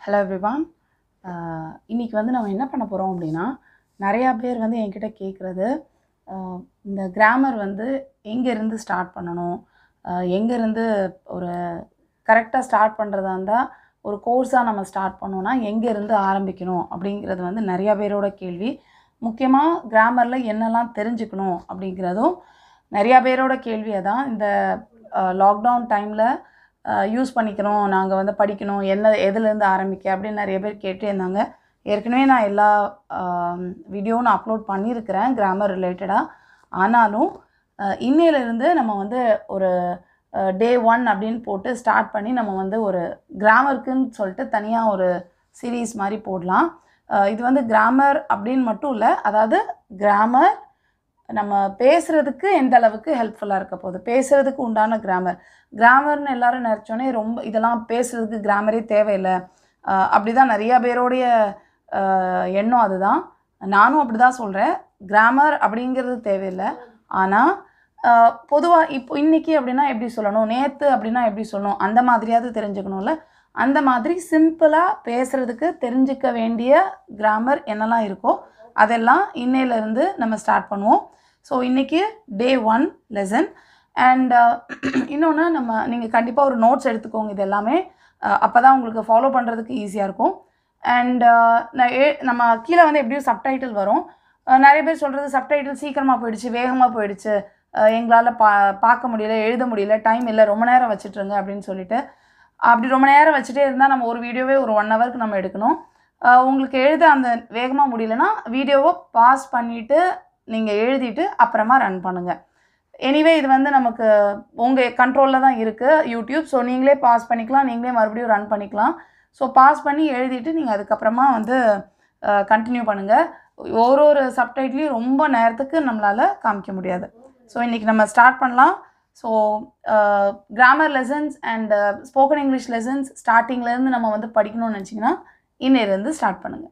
hello everyone இன்றைக்கி வந்து நம்ம என்ன பண்ண போகிறோம் அப்படின்னா நிறையா பேர் வந்து என்கிட்ட கேட்குறது இந்த கிராமர் வந்து எங்கேருந்து ஸ்டார்ட் பண்ணணும் எங்கேருந்து ஒரு கரெக்டாக ஸ்டார்ட் பண்ணுறதா இருந்தால் ஒரு கோர்ஸாக நம்ம ஸ்டார்ட் பண்ணோன்னா எங்கேருந்து ஆரம்பிக்கணும் அப்படிங்கிறது வந்து நிறையா பேரோட கேள்வி முக்கியமாக கிராமரில் என்னெல்லாம் தெரிஞ்சுக்கணும் அப்படிங்கிறதும் நிறையா பேரோட கேள்வி அதான் இந்த லாக்டவுன் டைமில் யூஸ் பண்ணிக்கணும் நாங்கள் வந்து படிக்கணும் என்ன எதுலேருந்து ஆரம்பிக்க அப்படின்னு நிறைய பேர் கேட்டே இருந்தாங்க ஏற்கனவே நான் எல்லா வீடியோவும் நான் அப்லோட் பண்ணியிருக்கிறேன் கிராமர் ரிலேட்டடாக ஆனாலும் இன்னையிலேருந்து நம்ம வந்து ஒரு டே ஒன் அப்படின்னு போட்டு ஸ்டார்ட் பண்ணி நம்ம வந்து ஒரு கிராமருக்குன்னு சொல்லிட்டு தனியாக ஒரு சீரீஸ் மாதிரி போடலாம் இது வந்து கிராமர் அப்படின்னு மட்டும் இல்லை அதாவது கிராமர் நம்ம பேசுகிறதுக்கு எந்த அளவுக்கு ஹெல்ப்ஃபுல்லாக இருக்க போகுது பேசுகிறதுக்கு உண்டான கிராமர் கிராமர்னு எல்லாரும் நினச்சோன்னே ரொம்ப இதெல்லாம் பேசுகிறதுக்கு கிராமரே தேவையில்லை அப்படி தான் நிறையா பேரோடைய எண்ணம் அதுதான் நானும் அப்படி தான் சொல்கிறேன் கிராமர் அப்படிங்கிறது தேவையில்லை ஆனால் பொதுவாக இப்போ இன்றைக்கி அப்படின்னா எப்படி சொல்லணும் நேற்று அப்படின்னா எப்படி சொல்லணும் அந்த மாதிரியாவது தெரிஞ்சுக்கணும்ல அந்த மாதிரி சிம்பிளாக பேசுகிறதுக்கு தெரிஞ்சுக்க வேண்டிய கிராமர் என்னெல்லாம் இருக்கோ அதெல்லாம் இன்னையிலேருந்து நம்ம ஸ்டார்ட் பண்ணுவோம் ஸோ இன்றைக்கி டே ஒன் லெசன் அண்ட் இன்னொன்று நம்ம நீங்கள் கண்டிப்பாக ஒரு நோட்ஸ் எடுத்துக்கோங்க இது எல்லாமே அப்போ தான் உங்களுக்கு ஃபாலோ பண்ணுறதுக்கு ஈஸியாக இருக்கும் அண்ட் நான் ஏ நம்ம கீழே வந்து எப்படியும் சப்டைட்டில் வரும் நிறைய பேர் சொல்கிறது சப்டைட்டில் சீக்கிரமாக போயிடுச்சு வேகமாக போயிடுச்சு எங்களால் பா பார்க்க முடியல எழுத முடியல டைம் இல்லை ரொம்ப நேரம் வச்சுட்ருங்க அப்படின்னு சொல்லிட்டு அப்படி ரொம்ப நேரம் வச்சுட்டே இருந்தால் நம்ம ஒரு வீடியோவே ஒரு ஒன் ஹவருக்கு நம்ம எடுக்கணும் உங்களுக்கு எழுத அந்த வேகமாக முடியலன்னா வீடியோவை பாஸ் பண்ணிவிட்டு நீங்கள் எழுதிட்டு அப்புறமா ரன் பண்ணுங்கள் எனிவே இது வந்து நமக்கு உங்கள் கண்ட்ரோலில் தான் இருக்குது யூடியூப் ஸோ நீங்களே பாஸ் பண்ணிக்கலாம் நீங்களே மறுபடியும் ரன் பண்ணிக்கலாம் ஸோ பாஸ் பண்ணி எழுதிட்டு நீங்கள் அதுக்கப்புறமா வந்து கண்டினியூ பண்ணுங்கள் ஒரு ஒரு சப்டைட்லேயும் ரொம்ப நேரத்துக்கு நம்மளால் காமிக்க முடியாது ஸோ இன்றைக்கி நம்ம ஸ்டார்ட் பண்ணலாம் so grammar lessons and spoken English lessons ஸ்டார்டிங்லேருந்து நம்ம வந்து படிக்கணும்னு நினச்சிங்கன்னா இன்னிலேருந்து ஸ்டார்ட் பண்ணுங்கள்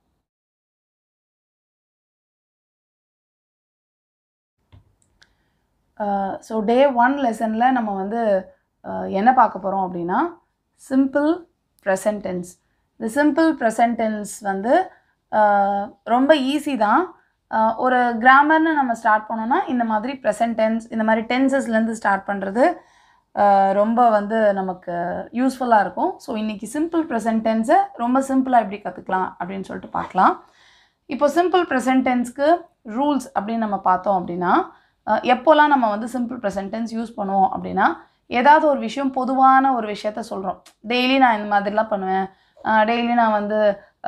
ஸோ டே ஒன் லெசனில் நம்ம வந்து என்ன பார்க்க போகிறோம் அப்படின்னா சிம்பிள் ப்ரெசன்டென்ஸ் இந்த சிம்பிள் ப்ரெசன்டென்ஸ் வந்து ரொம்ப ஈஸி தான் ஒரு கிராமர்னு நம்ம ஸ்டார்ட் பண்ணோன்னா இந்த மாதிரி ப்ரெசன்டென்ஸ் இந்த மாதிரி டென்சஸ்லேருந்து ஸ்டார்ட் பண்ணுறது ரொம்ப வந்து நமக்கு யூஸ்ஃபுல்லாக இருக்கும் ஸோ இன்றைக்கி சிம்பிள் ப்ரெசன்டென்ஸை ரொம்ப சிம்பிளாக எப்படி கற்றுக்கலாம் அப்படின்னு சொல்லிட்டு பார்க்கலாம் இப்போ சிம்பிள் ப்ரெசன்டென்ஸ்க்கு ரூல்ஸ் அப்படின்னு நம்ம பார்த்தோம் அப்படின்னா எப்போல்லாம் நம்ம வந்து சிம்பிள் ப்ரெசன்டென்ஸ் யூஸ் பண்ணுவோம் அப்படின்னா ஏதாவது ஒரு விஷயம் பொதுவான ஒரு விஷயத்த சொல்கிறோம் டெய்லி நான் இந்த மாதிரிலாம் பண்ணுவேன் டெய்லி நான் வந்து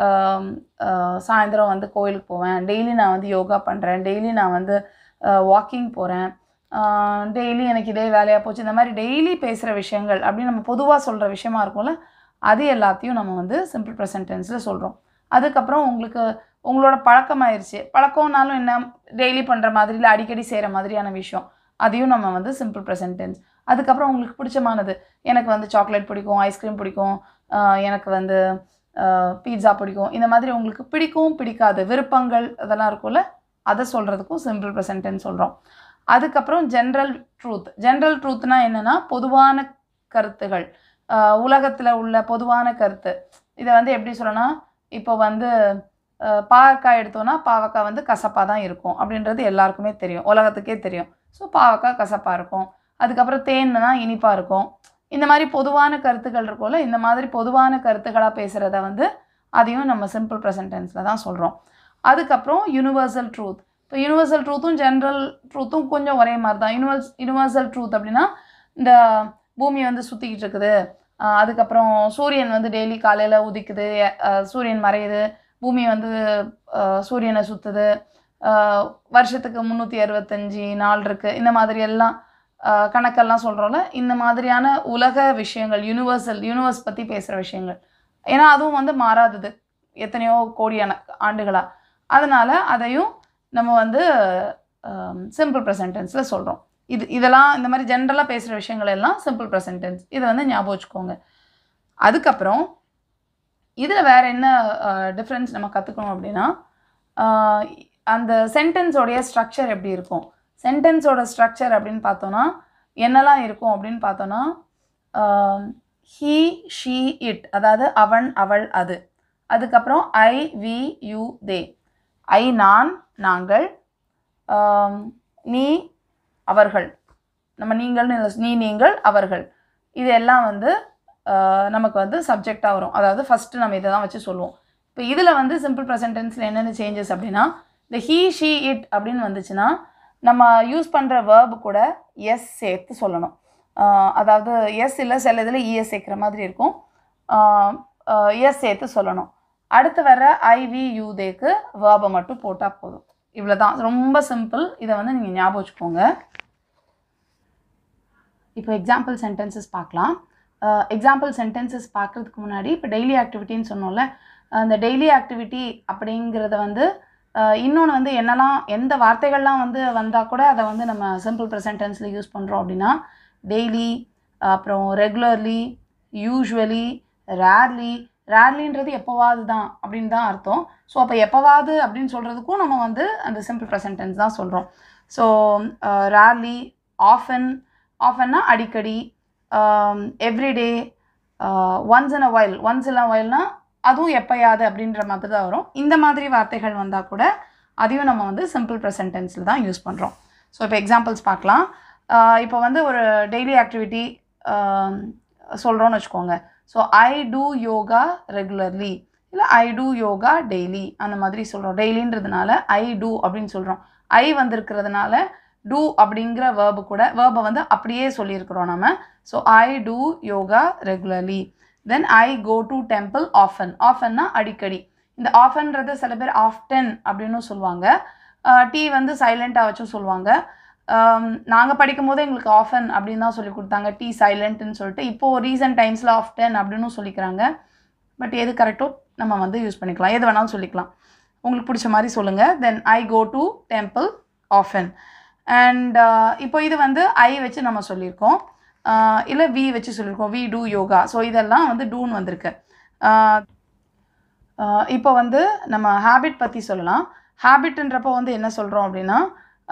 சாயந்தரம் வந்து கோயிலுக்கு போவேன் டெய்லி நான் வந்து யோகா பண்ணுறேன் டெய்லி நான் வந்து வாக்கிங் போகிறேன் டெய்லி எனக்கு இதே வேலையாக போச்சு இந்த மாதிரி டெய்லி பேசுகிற விஷயங்கள் அப்படின்னு நம்ம பொதுவாக சொல்கிற விஷயமா இருக்கும்ல அது எல்லாத்தையும் நம்ம வந்து சிம்பிள் ப்ரெசன்டென்ஸில் சொல்கிறோம் அதுக்கப்புறம் உங்களுக்கு உங்களோட பழக்கமாயிருச்சு பழக்கம்னாலும் என்ன டெய்லி பண்ணுற மாதிரி இல்லை அடிக்கடி செய்கிற மாதிரியான விஷயம் அதையும் நம்ம வந்து சிம்பிள் ப்ரெசன்டென்ஸ் அதுக்கப்புறம் உங்களுக்கு பிடிச்சமானது எனக்கு வந்து சாக்லேட் பிடிக்கும் ஐஸ்கிரீம் பிடிக்கும் எனக்கு வந்து பீட்சா பிடிக்கும் இந்த மாதிரி உங்களுக்கு பிடிக்கும் பிடிக்காது விருப்பங்கள் அதெல்லாம் இருக்கும்ல அதை சொல்கிறதுக்கும் சிம்பிள் ப்ரெசன்டென்ஸ் சொல்கிறோம் அதுக்கப்புறம் ஜென்ரல் ட்ரூத் ஜென்ரல் ட்ரூத்னால் என்னென்னா பொதுவான கருத்துகள் உலகத்தில் உள்ள பொதுவான கருத்து இதை வந்து எப்படி சொல்லணும்னா இப்போ வந்து பாவக்காய் எடுத்தோன்னா பாவக்காய் வந்து கசப்பாக தான் இருக்கும் அப்படின்றது எல்லாருக்குமே தெரியும் உலகத்துக்கே தெரியும் ஸோ பாவக்காய் கசப்பாக இருக்கும் அதுக்கப்புறம் தேன்னா இனிப்பாக இருக்கும் இந்த மாதிரி பொதுவான கருத்துக்கள் இருக்கும்ல இந்த மாதிரி பொதுவான கருத்துக்களாக பேசுகிறத வந்து அதையும் நம்ம சிம்பிள் ப்ரெசன்டென்ஸில் தான் சொல்கிறோம் அதுக்கப்புறம் யூனிவர்சல் ட்ரூத் இப்போ யூனிவர்சல் ட்ரூத்தும் ஜென்ரல் ட்ரூத்தும் கொஞ்சம் ஒரே மாதிரி தான் யூனிவர்ஸ் யூனிவர்சல் ட்ரூத் அப்படின்னா இந்த பூமி வந்து சுற்றிக்கிட்டு இருக்குது அதுக்கப்புறம் சூரியன் வந்து டெய்லி காலையில் உதிக்குது சூரியன் மறையுது பூமி வந்து சூரியனை சுற்றுது வருஷத்துக்கு முந்நூற்றி அறுபத்தஞ்சி நாள் இருக்குது இந்த மாதிரி எல்லாம் கணக்கெல்லாம் சொல்கிறோம்ல இந்த மாதிரியான உலக விஷயங்கள் யூனிவர்சல் யூனிவர்ஸ் பற்றி பேசுகிற விஷயங்கள் ஏன்னா அதுவும் வந்து மாறாதது எத்தனையோ கோடியான ஆண்டுகளாக அதனால் அதையும் நம்ம வந்து சிம்பிள் ப்ரெசன்டென்ஸில் சொல்கிறோம் இது இதெல்லாம் இந்த மாதிரி ஜென்ரலாக பேசுகிற விஷயங்கள் எல்லாம் சிம்பிள் ப்ரெசன்டென்ஸ் இதை வந்து ஞாபகம் வச்சுக்கோங்க அதுக்கப்புறம் இதில் வேறு என்ன டிஃப்ரென்ஸ் நம்ம கற்றுக்கணும் அப்படின்னா அந்த சென்டென்ஸோடைய ஸ்ட்ரக்சர் எப்படி இருக்கும் சென்டென்ஸோட ஸ்ட்ரக்சர் அப்படின்னு பார்த்தோன்னா என்னெல்லாம் இருக்கும் அப்படின்னு பார்த்தோன்னா ஹீ ஷீ இட் அதாவது அவன் அவள் அது அதுக்கப்புறம் ஐ வி யூ தே ஐ நான் நாங்கள் ஆம், நீ அவர்கள் நம்ம நீங்கள்னு இல்லை நீ நீங்கள் அவர்கள் இது எல்லாம் வந்து ஆஹ், நமக்கு வந்து சப்ஜெக்டாக வரும் அதாவது ஃபஸ்ட்டு நம்ம இதை தான் வச்சு சொல்லுவோம் இப்போ இதில் வந்து சிம்பிள் ப்ரெசன்ட் டென்ஸில் என்னென்ன சேஞ்சஸ் அப்படின்னா இந்த ஹீ ஷீ இட் அப்படின்னு வந்துச்சுன்னா நம்ம யூஸ் பண்ணுற வேர்பு கூட எஸ் சேர்த்து சொல்லணும் ஆஹ், அதாவது எஸ் இல்லை சில இதில் இஎஸ் சேர்க்குற மாதிரி இருக்கும் எஸ் சேர்த்து சொல்லணும் அடுத்து வர ஐவி யூதேக்கு வேர்பை மட்டும் போட்டால் போதும் இவ்வளோ தான் ரொம்ப சிம்பிள் இதை வந்து நீங்கள் ஞாபகம் வச்சுக்கோங்க இப்போ எக்ஸாம்பிள் சென்டென்சஸ் பார்க்கலாம் எக்ஸாம்பிள் சென்டென்சஸ் பார்க்குறதுக்கு முன்னாடி இப்போ டெய்லி ஆக்டிவிட்டின்னு சொன்னோம்ல அந்த டெய்லி ஆக்டிவிட்டி அப்படிங்கிறத வந்து இன்னொன்று வந்து என்னெல்லாம் எந்த வார்த்தைகள்லாம் வந்து வந்தால் கூட அதை வந்து நம்ம சிம்பிள் ப்ரெசன்ட் டென்ஸில் யூஸ் பண்ணுறோம் அப்படின்னா டெய்லி அப்புறம் ரெகுலர்லி யூஸ்வலி ரேர்லி ரேர்லின்றது எப்போவாது தான் அப்படின்னு தான் அர்த்தம் ஸோ அப்போ எப்போவாது அப்படின்னு சொல்கிறதுக்கும் நம்ம வந்து அந்த சிம்பிள் ப்ரெசன்ட் டென்ஸ் தான் சொல்கிறோம் ஸோ ரேர்லி ஆஃபன் ஆஃபன்னா அடிக்கடி everyday once in a while once in a வைல்னா அதுவும் எப்பயாவது அப்படின்ற மாதிரி தான் வரும் இந்த மாதிரி வார்த்தைகள் வந்தால் கூட அதையும் நம்ம வந்து சிம்பிள் ப்ரெசன்ட் டென்ஸில் தான் யூஸ் பண்ணுறோம் ஸோ இப்போ எக்ஸாம்பிள்ஸ் பார்க்கலாம் ஆஹ் இப்போ வந்து ஒரு டெய்லி ஆக்டிவிட்டி சொல்கிறோன்னு வச்சுக்கோங்க so I do yoga regularly இல்லை ஐ டூ யோகா டெய்லி அந்த மாதிரி சொல்கிறோம் டெய்லின்றதுனால ஐ டூ அப்படின்னு சொல்கிறோம் ஐ வந்திருக்கிறதுனால டூ அப்படிங்கிற வேர்பு கூட வேர்பை வந்து அப்படியே சொல்லியிருக்கிறோம் நம்ம so I do yoga regularly then I go to temple often ஆஃபன்னா அடிக்கடி இந்த ஆஃபன்றது சில பேர் ஆஃப்டன் அப்படின்னு சொல்லுவாங்க டீ வந்து சைலண்ட்டாக வச்சும் சொல்லுவாங்க நாங்கள் படிக்கும் போது எங்களுக்கு ஆஃபன் அப்படின்னு தான் சொல்லி கொடுத்தாங்க டீ சைலண்ட்னு சொல்லிட்டு இப்போது ரீசன்ட் டைம்ஸில் ஆஃப்டன் அப்படின்னு சொல்லிக்கிறாங்க பட் எது கரெக்டோ நம்ம வந்து யூஸ் பண்ணிக்கலாம் எது வேணாலும் சொல்லிக்கலாம் உங்களுக்கு பிடிச்ச மாதிரி சொல்லுங்கள் then I go to temple often and இப்போ இது வந்து ஐ வச்சு நம்ம சொல்லியிருக்கோம் இல்லை வி வச்சு சொல்லியிருக்கோம் வி டூ யோகா ஸோ இதெல்லாம் வந்து டூன்னு வந்திருக்கு ஆஹ் ஆஹ் இப்போ வந்து நம்ம ஹேபிட் பற்றி சொல்லலாம் ஹேபிட்ன்றப்போ வந்து என்ன சொல்கிறோம் அப்படின்னா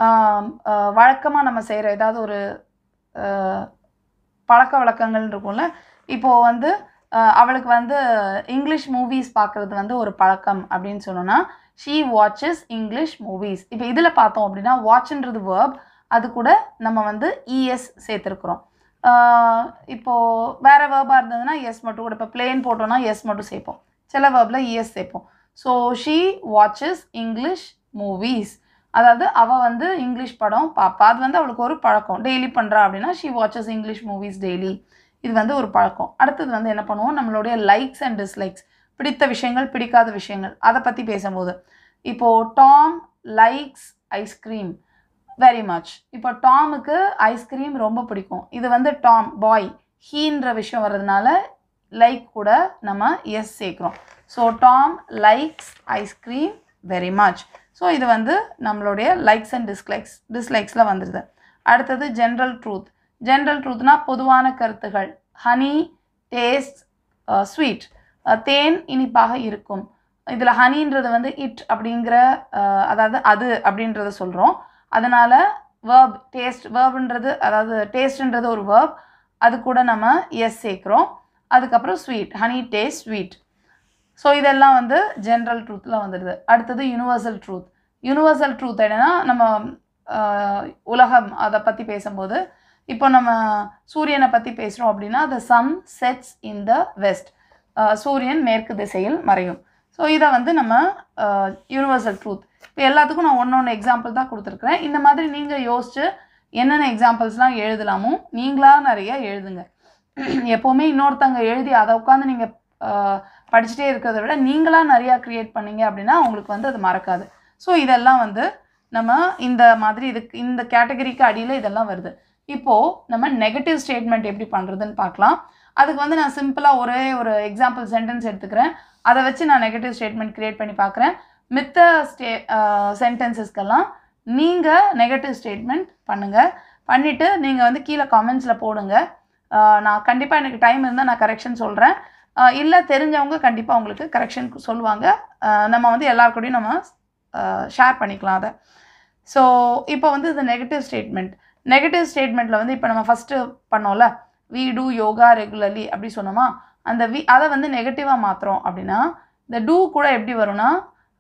வழக்கமாக நம்ம செய்கிற ஏதாவது ஒரு ஆஹ் பழக்க வழக்கங்கள் இருக்கும்ல இப்போது வந்து ஆஹ் அவளுக்கு வந்து இங்கிலீஷ் மூவிஸ் பார்க்குறது வந்து ஒரு பழக்கம் அப்படின்னு சொன்னோன்னா ஷீ வாட்சஸ் இங்கிலீஷ் மூவிஸ் இப்போ இதில் பார்த்தோம் அப்படின்னா வாட்ச்ன்றது வேர்ப் அது கூட நம்ம வந்து இஎஸ் சேர்த்துருக்குறோம் இப்போது வேறு வேர்பாக இருந்ததுன்னா எஸ் மட்டும் கூட இப்போ பிளேன் போட்டோம்னா எஸ் மட்டும் சேர்ப்போம் சில வேர்பில் இஎஸ் சேர்ப்போம் so she watches English movies அதாவது அவள் வந்து இங்கிலீஷ் படம் பார்ப்பா அது வந்து அவளுக்கு ஒரு பழக்கம் டெய்லி பண்ணுறா அப்படின்னா she watches English movies daily இது வந்து ஒரு பழக்கம் அடுத்தது வந்து என்ன பண்ணுவோம் நம்மளுடைய லைக்ஸ் அண்ட் டிஸ்லைக்ஸ் பிடித்த விஷயங்கள் பிடிக்காத விஷயங்கள் அதை பற்றி பேசும்போது இப்போது Tom likes ice cream very much இப்போ டாமுக்கு ஐஸ்கிரீம் ரொம்ப பிடிக்கும் இது வந்து டாம் பாய் ஹீன்ற விஷயம் வர்றதுனால லைக் கூட நம்ம எஸ் சேர்க்குறோம் so Tom likes ice cream very much so இது வந்து நம்மளுடைய லைக்ஸ் அண்ட் டிஸ்லைக்ஸ் டிஸ்லைக்ஸில் வந்துடுது அடுத்தது ஜென்ரல் ட்ரூத் ஜென்ரல் ட்ரூத்னா பொதுவான கருத்துகள் ஹனி டேஸ்ட் ஸ்வீட் தேன் இனிப்பாக இருக்கும் இதில் ஹனின்றது வந்து இட் அப்படிங்கிற அஹ், அதாவது அது அப்படின்றத சொல்கிறோம் அதனால் வேர்ப் டேஸ்ட் வேர்ப்ன்றது அதாவது டேஸ்ட்ன்றது ஒரு வேர்ப் அது கூட நம்ம எஸ் சேர்க்குறோம் அதுக்கப்புறம் sweet honey taste sweet so இதெல்லாம் வந்து ஜென்ரல் ட்ரூத்தில் வந்துடுது அடுத்தது யுனிவர்சல் ட்ரூத் யூனிவர்சல் ட்ரூத் என்னன்னா நம்ம ஆஹ், உலகம் அதை பற்றி பேசும்போது இப்போ நம்ம சூரியனை பற்றி பேசுகிறோம் அப்படின்னா the sun sets in the west சூரியன் மேற்கு திசையில் மறையும் ஸோ இதை வந்து நம்ம யூனிவர்சல் ட்ரூத் இப்போ எல்லாத்துக்கும் நான் ஒன்று ஒன்று எக்ஸாம்பிள் தான் கொடுத்துருக்குறேன் இந்த மாதிரி நீங்கள் யோசிச்சு என்னென்ன எக்ஸாம்பிள்ஸ்லாம் எழுதலாமோ நீங்களாக நிறைய எழுதுங்க எப்போவுமே இன்னொருத்தங்க எழுதி அதை உட்காந்து நீங்கள் படிச்சுட்டே இருக்கிறத விட நீங்களாக நிறையா க்ரியேட் பண்ணீங்க அப்படின்னா உங்களுக்கு வந்து அது மறக்காது ஸோ இதெல்லாம் வந்து நம்ம இந்த மாதிரி இதுக்கு இந்த கேட்டகரிக்கு அடியில் இதெல்லாம் வருது இப்போது நம்ம நெகட்டிவ் ஸ்டேட்மெண்ட் எப்படி பண்ணுறதுன்னு பார்க்கலாம் அதுக்கு வந்து நான் சிம்பிளாக ஒரே ஒரு எக்ஸாம்பிள் சென்டென்ஸ் எடுத்துக்கிறேன் அதை வச்சு நான் நெகட்டிவ் ஸ்டேட்மெண்ட் க்ரியேட் பண்ணி பார்க்குறேன் மித்த ஸ்டே சென்டென்சஸ்க்கெல்லாம் நீங்கள் நெகட்டிவ் ஸ்டேட்மெண்ட் பண்ணுங்கள் பண்ணிவிட்டு நீங்கள் வந்து கீழே காமெண்ட்ஸில் போடுங்க ஆஹ் நான் கண்டிப்பாக எனக்கு டைம் இருந்தால் நான் கரெக்ஷன் சொல்கிறேன் இல்லை தெரிஞ்சவங்க கண்டிப்பாக உங்களுக்கு கரெக்ஷன் சொல்லுவாங்க ஆஹ் நம்ம வந்து எல்லாருக்கூடயும் நம்ம ஷேர் பண்ணிக்கலாம் அதை ஸோ இப்போ வந்து இது நெகட்டிவ் ஸ்டேட்மெண்ட் நெகட்டிவ் ஸ்டேட்மெண்ட்டில் வந்து இப்போ நம்ம ஃபஸ்ட்டு பண்ணோம்ல வி டூ யோகா ரெகுலர்லி அப்படி சொன்னோமா அந்த வி அதை வந்து நெகட்டிவாக மாற்றுறோம் அப்படின்னா இந்த டூ கூட எப்படி வரும்னா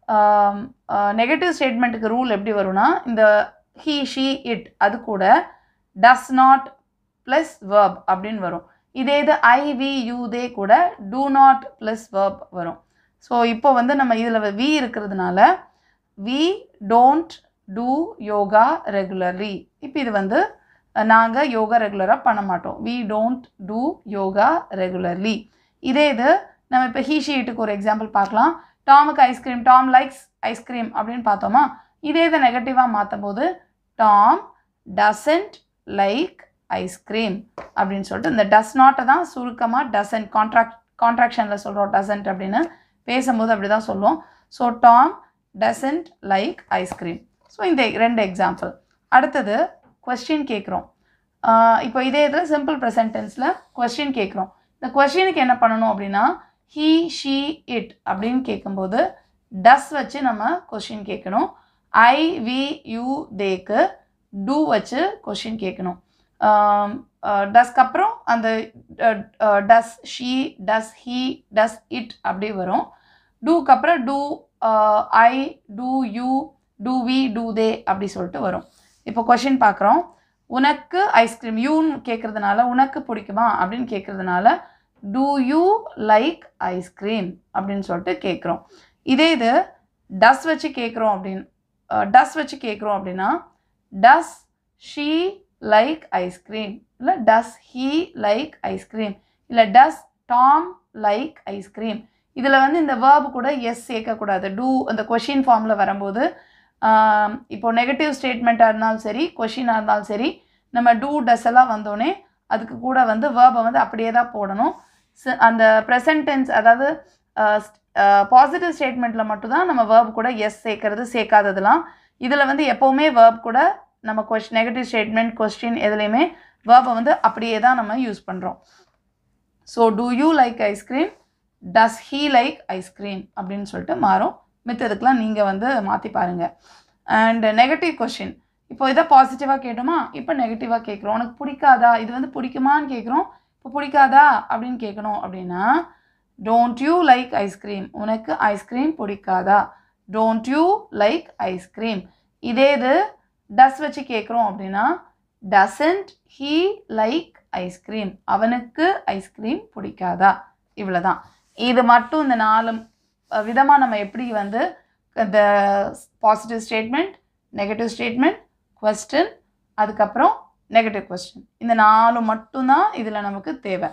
நெகட்டிவ் ஸ்டேட்மெண்ட்டுக்கு ரூல் எப்படி வரும்னா இந்த ஹீ ஷீ இட் அது கூட டஸ் நாட் ப்ளஸ் வேர்ப் அப்படின்னு வரும் இதே இது ஐ வி யூ தே கூட டூ நாட் ப்ளஸ் வேர்ப் வரும் ஸோ இப்போ வந்து நம்ம இதில் வி இருக்கிறதுனால we don't do yoga regularly இப்போ இது வந்து நாங்கள் யோகா ரெகுலராக பண்ண மாட்டோம் we don't do yoga regularly இதே இது நம்ம இப்போ ஹீ ஷீட்டுக்கு ஒரு எக்ஸாம்பிள் பார்க்கலாம் டாமுக்கு ஐஸ்கிரீம் டாம் லைக்ஸ் ஐஸ்கிரீம் அப்படின்னு பார்த்தோமா இதே இதை நெகட்டிவாக மாற்றும் போது டாம் டசன்ட் லைக் ஐஸ்கிரீம் அப்படின்னு சொல்லிட்டு இந்த டஸ் நாட்டை தான் சுருக்கமாக டசன்ட் கான்ட்ராக்ட் கான்ட்ராக்ஷனில் சொல்கிறோம் டசன்ட் அப்படின்னு பேசும்போது அப்படி தான் சொல்லுவோம் so Tom doesn't like ice cream so இந்த ரெண்டு எக்ஸாம்பிள் அடுத்தது கொஸ்டின் கேட்குறோம் இப்போ இதே இதில் சிம்பிள் ப்ரெசன்ட் டென்ஸில் கொஸ்டின் கேட்குறோம் இந்த கொஸ்டினுக்கு என்ன பண்ணணும் அப்படின்னா ஹீ ஷீ இட் அப்படின்னு கேட்கும்போது டஸ் வச்சு நம்ம கொஸ்டின் கேட்கணும் ஐ வி யூ தேக்கு டூ வச்சு கொஸ்டின் கேட்கணும் டஸ்க்கு அப்புறம் அந்த does she does he does it அப்படி வரும் டூக்கு அப்புறம் do I do you do we do they அப்படி சொல்லிட்டு வரும் இப்போ கொஷின் பார்க்குறோம் உனக்கு ஐஸ்கிரீம் யூன்னு கேட்குறதுனால உனக்கு பிடிக்குமா அப்படின்னு கேட்குறதுனால டூ யூ லைக் ஐஸ்கிரீம் அப்படின்னு சொல்லிட்டு கேட்குறோம் இதே இது டஸ் வச்சு கேட்குறோம் அப்படின்னு டஸ் வச்சு கேட்குறோம் அப்படின்னா டஸ் ஷீ லைக் ஐஸ்கிரீம் இல்லை டஸ் ஹீ லைக் ஐஸ்கிரீம் இல்லை டஸ் டாம் லைக் ஐஸ்கிரீம் இதில் வந்து இந்த வேர்பு கூட எஸ் சேர்க்கக்கூடாது டூ அந்த கொஷின் ஃபார்மில் வரும்போது இப்போ நெகட்டிவ் ஸ்டேட்மெண்ட்டாக இருந்தாலும் சரி கொஷினாக இருந்தாலும் சரி நம்ம டூ டஸ் எல்லாம் வந்தோடனே அதுக்கு கூட வந்து வேர்பை வந்து அப்படியே தான் போடணும் அந்த ப்ரெசன்ட் டென்ஸ் அதாவது பாசிட்டிவ் ஸ்டேட்மெண்ட்டில் மட்டும்தான் நம்ம வேர்ப் கூட எஸ் சேர்க்கறது சேர்க்காததுலாம் இதில் வந்து எப்போவுமே வேர்ப் கூட நம்ம கொஷ் நெகட்டிவ் ஸ்டேட்மெண்ட் கொஸ்டின் எதுலேயுமே வேர்பை வந்து அப்படியே தான் நம்ம யூஸ் பண்ணுறோம் so do you like ice cream does he like ice cream அப்படின்னு சொல்லிட்டு மாறும் மித்ததுக்கெலாம் நீங்கள் வந்து மாற்றி பாருங்கள் அண்ட் நெகட்டிவ் கொஷின் இப்போ இதை பாசிட்டிவாக கேட்டோமா இப்போ நெகட்டிவாக கேட்குறோம் உனக்கு பிடிக்காதா இது வந்து பிடிக்குமான்னு கேட்குறோம் இப்போ பிடிக்காதா அப்படின்னு கேட்கணும் அப்படின்னா டோன்ட் யூ லைக் ஐஸ்கிரீம் உனக்கு ஐஸ்கிரீம் பிடிக்காதா டோன்ட் யூ லைக் ஐஸ்கிரீம் இதே இது டஸ் வச்சு கேட்குறோம் அப்படின்னா டசன்ட் ஹீ லைக் ஐஸ்கிரீம் அவனுக்கு ஐஸ்கிரீம் பிடிக்காதா இவ்வளோதான் இது மட்டும் இந்த நாலு விதமாக நம்ம எப்படி வந்து இந்த positive statement negative statement question அதுக்கப்புறம் நெகட்டிவ் கொஸ்டின் இந்த நாலு மட்டும்தான் இதில் நமக்கு தேவை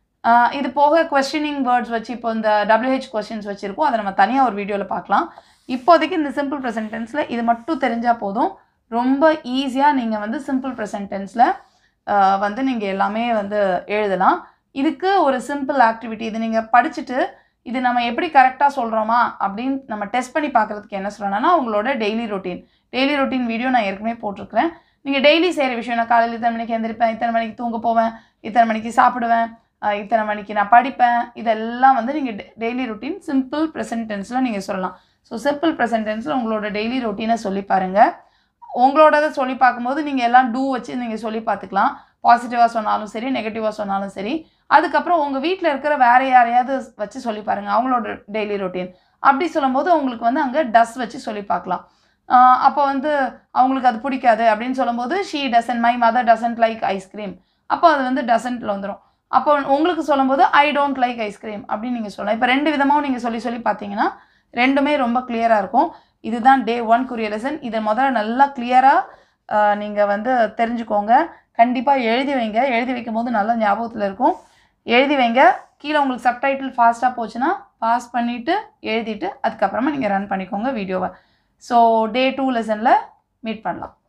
இது போக கொஸ்டினிங் வேர்ட்ஸ் வச்சு இப்போ இந்த டபிள்யூஹெச் கொஸ்டின்ஸ் வச்சுருக்கோம் அதை நம்ம தனியாக ஒரு வீடியோவில் பார்க்கலாம் இப்போதைக்கு இந்த சிம்பிள் ப்ரெசன்ட் டென்ஸில் இது மட்டும் தெரிஞ்சால் போதும் ரொம்ப ஈஸியாக நீங்கள் வந்து சிம்பிள் ப்ரெசன்ட் டென்ஸில் வந்து நீங்கள் எல்லாமே வந்து எழுதலாம் இதுக்கு ஒரு சிம்பிள் ஆக்டிவிட்டி இது நீங்கள் படிச்சுட்டு இது நம்ம எப்படி கரெக்டாக சொல்கிறோமா அப்படின்னு நம்ம டெஸ்ட் பண்ணி பார்க்குறதுக்கு என்ன சொல்லணும்னா உங்களோட daily routine daily routine video நான் ஏற்கனவே போட்டிருக்கிறேன் நீங்கள் டெய்லி செய்கிற விஷயம் நான் காலையில் இத்தனை மணிக்கு எந்திரிப்பேன் இத்தனை மணிக்கு தூங்க போவேன் இத்தனை மணிக்கு சாப்பிடுவேன் இத்தனை மணிக்கு நான் படிப்பேன் இதெல்லாம் வந்து நீங்கள் டெய்லி ரொட்டீன் சிம்பிள் ப்ரெசன்ட் டென்ஸில் நீங்கள் சொல்லலாம் ஸோ சிம்பிள் ப்ரெசன்ட் டென்ஸில் உங்களோட டெய்லி ரொட்டீனை சொல்லி பாருங்கள் உங்களோடதை சொல்லி பார்க்கும்போது நீங்கள் எல்லாம் டூ வச்சு நீங்கள் சொல்லி பார்த்துக்கலாம் பாசிட்டிவாக சொன்னாலும் சரி நெகட்டிவாக சொன்னாலும் சரி அதுக்கப்புறம் உங்கள் வீட்டில் இருக்கிற வேறு யாரையாவது வச்சு சொல்லி பாருங்கள் அவங்களோட டெய்லி ரொட்டீன் அப்படி சொல்லும்போது உங்களுக்கு வந்து அங்கே டஸ் வச்சு சொல்லி பார்க்கலாம் அப்போ வந்து அவங்களுக்கு அது பிடிக்காது அப்படின்னு சொல்லும்போது she doesn't my mother doesn't like ice cream அப்போ அது வந்து டசன்ட்டில் வந்துடும் அப்போ உங்களுக்கு சொல்லும்போது ஐ டோன்ட் லைக் ஐஸ்கிரீம் அப்படின்னு நீங்கள் சொல்லலாம் இப்போ ரெண்டு விதமாகவும் நீங்கள் சொல்லி சொல்லி பார்த்தீங்கன்னா ரெண்டுமே ரொம்ப கிளியராக இருக்கும் இதுதான் டே ஒன் குரிய லெசன் இதை முதல்ல நல்லா கிளியராக நீங்கள் வந்து தெரிஞ்சுக்கோங்க கண்டிப்பாக எழுதி வைங்க எழுதி வைக்கும் போது நல்லா ஞாபகத்தில் இருக்கும் எழுதி வைங்க கீழே உங்களுக்கு சப்டைட்டில் ஃபாஸ்ட்டாக போச்சுன்னா பாஸ் பண்ணிவிட்டு எழுதிட்டு அதுக்கப்புறமா நீங்கள் ரன் பண்ணிக்கோங்க வீடியோவை ஸோ டே டூ லெசனில் மீட் பண்ணலாம்